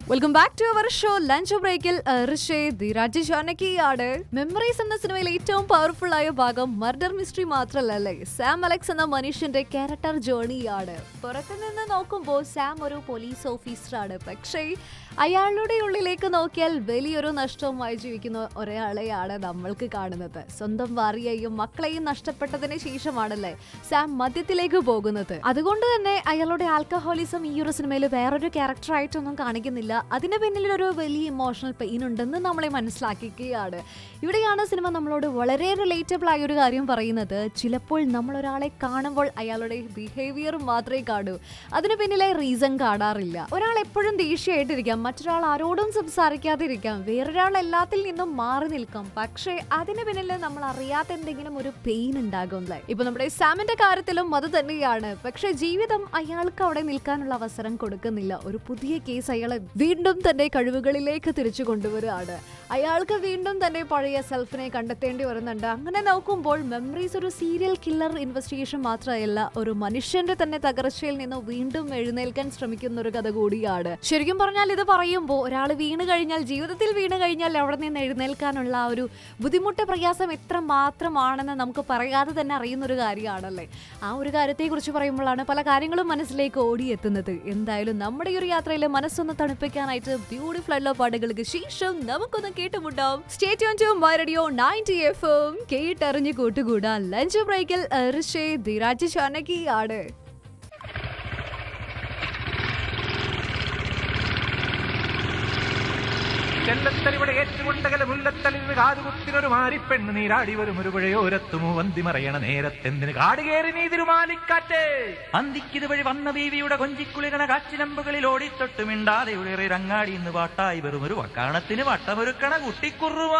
welcome back to our show lunch ബ്രേക്കിൽ Rishi Dheeraj ജാനകിയാണ് memories എന്ന സിനിമയിലെ ഏറ്റവും പവർഫുൾ ആയ ഭാഗം മർഡർ മിസ്റ്ററി മാത്രമല്ലേ സാം അലക്സ് എന്ന മനുഷ്യന്റെ ക്യാരക്ടർ ജേണിയാണ് പുറത്തു നിന്ന് നോക്കുമ്പോൾ സാം ഒരു പോലീസ് ഓഫീസറാണ് പക്ഷേ അയാളുടെ ഉള്ളിലേക്ക് നോക്കിയാൽ വലിയൊരു നഷ്ടവുമായി ജീവിക്കുന്ന ഒരാളെയാണ് നമ്മൾക്ക് കാണുന്നത് സ്വന്തം ഭാര്യയെയും മക്കളെയും നഷ്ടപ്പെട്ടതിന് ശേഷമാണല്ലേ സാം മദ്യത്തിലേക്ക് പോകുന്നത് അതുകൊണ്ട് തന്നെ അയാളുടെ ആൽക്കഹോളിസം ഈ ഒരു സിനിമയിൽ വേറൊരു ക്യാരക്ടറായിട്ടൊന്നും കാണിക്കുന്നില്ല അതിന് പിന്നിൽ ഒരു വലിയ ഇമോഷണൽ പെയിൻ ഉണ്ടെന്ന് നമ്മളെ മനസ്സിലാക്കിക്കുകയാണ് ഇവിടെയാണ് സിനിമ നമ്മളോട് വളരെ റിലേറ്റബിൾ ആയ ഒരു കാര്യം പറയുന്നത് ചിലപ്പോൾ നമ്മൾ ഒരാളെ കാണുമ്പോൾ അയാളുടെ ബിഹേവിയർ മാത്രമേ കാണൂ അതിന് പിന്നിലെ റീസൺ കാണാറില്ല ഒരാൾ എപ്പോഴും ദേഷ്യമായിട്ടിരിക്കാം മറ്റൊരാൾ ആരോടും സംസാരിക്കാതിരിക്കാം വേറൊരാൾ എല്ലാത്തിൽ നിന്നും മാറി നിൽക്കാം പക്ഷേ അതിന് പിന്നിൽ നമ്മൾ അറിയാത്ത എന്തെങ്കിലും ഒരു പെയിൻ ഉണ്ടാകും അല്ലേ ഇപ്പൊ നമ്മുടെ സാമിന്റെ കാര്യത്തിലും അത് തന്നെയാണ് പക്ഷെ ജീവിതം അയാൾക്ക് അവിടെ നിൽക്കാനുള്ള അവസരം കൊടുക്കുന്നില്ല ഒരു പുതിയ കേസ് അയാളെ വീണ്ടും തന്റെ കഴിവുകളിലേക്ക് തിരിച്ചു കൊണ്ടുവരികയാണ് അയാൾക്ക് വീണ്ടും തന്റെ പഴയ സെൽഫിനെ കണ്ടെത്തേണ്ടി വരുന്നുണ്ട് അങ്ങനെ നോക്കുമ്പോൾ മെമ്മറീസ് ഒരു സീരിയൽ കില്ലർ ഇൻവെസ്റ്റിഗേഷൻ മാത്രമല്ല ഒരു മനുഷ്യന്റെ തന്നെ തകർച്ചയിൽ നിന്ന് വീണ്ടും എഴുന്നേൽക്കാൻ ശ്രമിക്കുന്ന ഒരു കഥ കൂടിയാണ് ശരിക്കും പറഞ്ഞാൽ ഇത് പറയുമ്പോൾ ഒരാൾ വീണ് കഴിഞ്ഞാൽ ജീവിതത്തിൽ വീണ് കഴിഞ്ഞാൽ അവിടെ നിന്ന് എഴുന്നേൽക്കാനുള്ള ആ ഒരു ബുദ്ധിമുട്ട് പ്രയാസം എത്ര മാത്രമാണെന്ന് നമുക്ക് പറയാതെ തന്നെ അറിയുന്ന ഒരു കാര്യമാണല്ലേ ആ ഒരു കാര്യത്തെക്കുറിച്ച് പറയുമ്പോഴാണ് പല കാര്യങ്ങളും മനസ്സിലേക്ക് ഓടിയെത്തുന്നത് എന്തായാലും നമ്മുടെ ഈ ഒരു യാത്രയിൽ മനസ്സൊന്ന് തണുപ്പിക്കാനായിട്ട് ബ്യൂട്ടിഫുൾ ആയിട്ടുള്ള പാട്ടുകൾക്ക് ശേഷം നമുക്കൊന്ന് കേട്ടുമുണ്ടാവും state to my radio ninety F M കേട്ടറിഞ്ഞ് കൂട്ടുകൂടാൻ ലഞ്ച് ബ്രേക്കിൽ ഋഷേ ധീരാജ് ചാനകിയാണ് ചെല്ലത്തലിവിടെ ഏറ്റുകൊണ്ടകല മുല്ലത്തലിന് കാതുകുത്തിനൊരു മാരിപ്പെണ്ണ് നീരാടി വരും ഒരു പുഴയോരത്തുമോ വന്തി മറയണ നേരത്തെന്തിന് കാടുകേറി നീ തിരുമാലിക്കാറ്റേ അന്തിക്കിത് വഴി വന്ന ബീവിയുടെ കൊഞ്ചിക്കുളികണ കാച്ചിലമ്പുകളിൽ ഓടിത്തൊട്ട് മിണ്ടാതെ ഉയറി രങ്ങാടി ഇന്ന് പാട്ടായി വെറും ഒരു വക്കാണത്തിന് വട്ടമൊരുക്കണ കുട്ടിക്കുറുവ